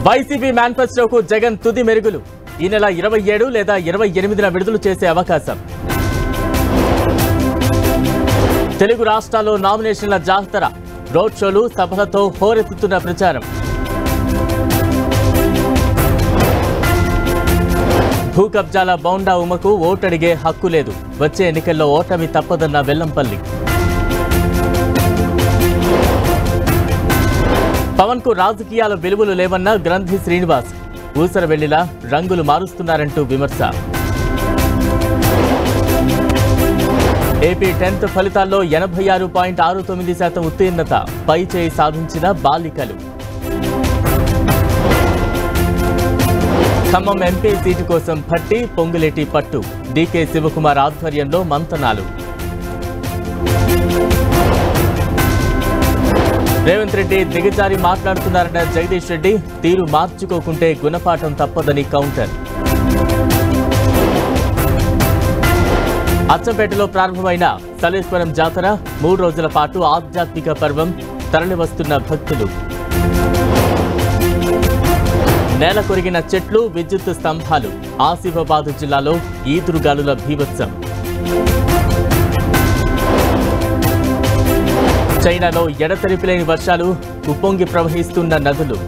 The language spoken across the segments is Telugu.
వైసీపీ మేనిఫెస్టోకు జగన్ తుది మెరుగులు ఈ నెల ఇరవై ఏడు లేదా ఇరవై ఎనిమిదిన విడుదల చేసే అవకాశం తెలుగు రాష్ట్రాల్లో నామినేషన్ల జాతర రోడ్ షోలు సభలతో హోరెత్తుతున్న ప్రచారం భూ కబ్జాల బౌండా ఉమకు ఓటడిగే హక్కు లేదు వచ్చే ఎన్నికల్లో ఓటమి తప్పదన్న వెల్లంపల్లి పవన్ కు రాజకీయాల విలువలు లేవన్న గ్రంథి శ్రీనివాస్ ఊసర వెళ్లిలా రంగులు మారుస్తున్నారంటూ విమర్శ ఏపీ టెన్త్ ఫలితాల్లో ఎనభై ఆరు పాయింట్ ఆరు తొమ్మిది శాతం ఉత్తీర్ణత పై చేయి సాధించిన బాలికలు ఖమ్మం ఎంపీ సీటు కోసం భట్టి పొంగులేటి పట్టు డీకే శివకుమార్ ఆధ్వర్యంలో మంతనాలు రేవంత్ రెడ్డి దిగజారి మాట్లాడుతున్నారన్న జగదీష్ రెడ్డి తీరు మార్చుకోకుంటే గుణపాఠం తప్పదని కౌంటర్ అచ్చంపేటలో ప్రారంభమైన సలేశ్వరం జాతర మూడు రోజుల పాటు ఆధ్యాత్మిక పర్వం తరలివస్తున్న భక్తులు నేల కొరిగిన చెట్లు విద్యుత్ స్తంభాలు ఆసిఫాబాద్ జిల్లాలో ఈదురుగాలుల భీభత్సం చైనాలో ఎడతెరిపి లేని వర్షాలు ఉప్పొంగి ప్రవహిస్తున్న నదులు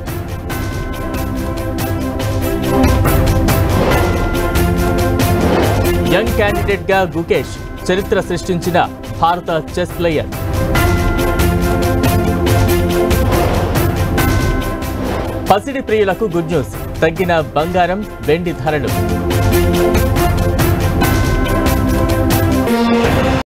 యంగ్ క్యాండిడేట్ గా గుకేష్ చరిత్ర సృష్టించిన భారత చెస్ ప్లేయర్ పసిడి ప్రియులకు గుడ్ న్యూస్ తగ్గిన బంగారం వెండి ధరలు